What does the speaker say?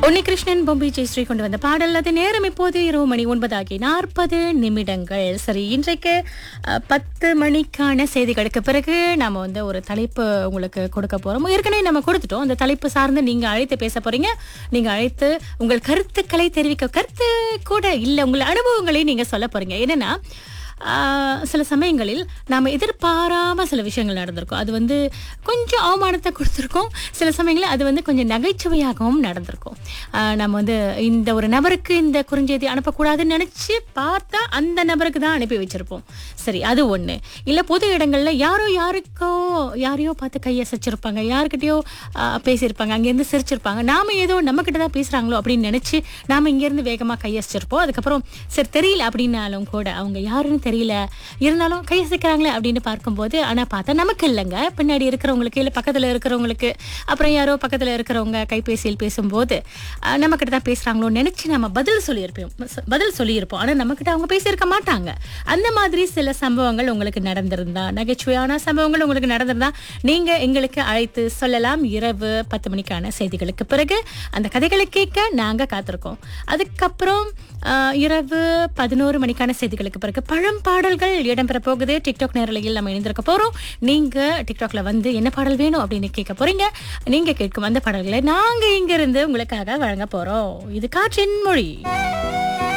உன்னிகிருஷ்ணன் பொம்பி ஜெயஸ்ரீ கொண்டு வந்த பாடல் அது நேரம் இப்போது இரவு மணி ஒன்பதாகி நாற்பது நிமிடங்கள் சரி இன்றைக்கு அஹ், பத்து மணிக்கான செய்திகளுக்கு பிறகு நாம வந்து ஒரு தலைப்பு உங்களுக்கு கொடுக்க போறோம் ஏற்கனவே நம்ம கொடுத்துட்டோம் அந்த தலைப்பு சார்ந்து நீங்க அழைத்து பேச போறீங்க நீங்க அழைத்து உங்கள் கருத்துக்களை தெரிவிக்க கருத்து கூட இல்ல உங்கள் அனுபவங்களை நீங்க சொல்ல போறீங்க என்னன்னா ஆஹ் சில சமயங்களில் நாம் எதிர்பாராம சில விஷயங்கள் நடந்திருக்கும் அது வந்து கொஞ்சம் அவமானத்தை கொடுத்துருக்கோம் சில சமயங்களில் அது வந்து கொஞ்சம் நகைச்சுவையாகவும் நடந்திருக்கும் ஆஹ் நம்ம வந்து இந்த ஒரு நபருக்கு இந்த குறுஞ்செய்தி அனுப்பக்கூடாதுன்னு நினச்சி பார்த்தா அந்த நபருக்கு தான் அனுப்பி வச்சிருப்போம் சரி அது ஒன்று இல்லை பொது இடங்களில் யாரோ யாருக்கோ யாரையோ பார்த்து கையசைச்சிருப்பாங்க யாருக்கிட்டயோ ஆஹ் பேசியிருப்பாங்க அங்கேருந்து சிரிச்சிருப்பாங்க நாம ஏதோ நம்மக்கிட்ட தான் பேசுகிறாங்களோ அப்படின்னு நினச்சி நாம் இங்கேருந்து வேகமாக கையசிச்சிருப்போம் அதுக்கப்புறம் சரி தெரியல அப்படின்னாலும் கூட அவங்க யாருன்னு தெரியல இருந்தாலும் கையசைக்கிறாங்களே அப்படின்னு பார்க்கும்போது ஆனால் பார்த்தா நமக்கு இல்லைங்க பின்னாடி இருக்கிறவங்களுக்கு இல்லை பக்கத்தில் இருக்கிறவங்களுக்கு அப்புறம் யாரோ பக்கத்தில் இருக்கிறவங்க கைபேசியில் பேசும்போது ஆஹ் நம்மக்கிட்ட தான் பேசுகிறாங்களோன்னு நினச்சி நம்ம பதில் சொல்லியிருப்போம் ச- பதில் சொல்லியிருப்போம் ஆனால் நம்மக்கிட்ட அவங்க பேசியிருக்க மாட்டாங்க அந்த மாதிரி சில சம்பவங்கள் உங்களுக்கு நடந்திருந்தா நகைச்சுவையான சம்பவங்கள் உங்களுக்கு நடந்திருந்தா நீங்க எங்களுக்கு அழைத்து சொல்லலாம் இரவு பத்து மணிக்கான செய்திகளுக்கு பிறகு அந்த கதைகளை கேட்க நாங்க காத்திருக்கோம் அதுக்கப்புறம் ஆஹ், இரவு பதினோரு மணிக்கான செய்திகளுக்கு பிறகு பழம் பாடல்கள் இடம்பெற போகுது டிக்டாக் நேரலையில் நம்ம இணைந்திருக்க போறோம் நீங்க டிக்டாக்ல வந்து என்ன பாடல் வேணும் அப்படின்னு கேட்க போறீங்க நீங்க கேட்கும் அந்த பாடல்களை நாங்க இங்க இருந்து உங்களுக்காக வழங்க போறோம் இது காற்றின் மொழி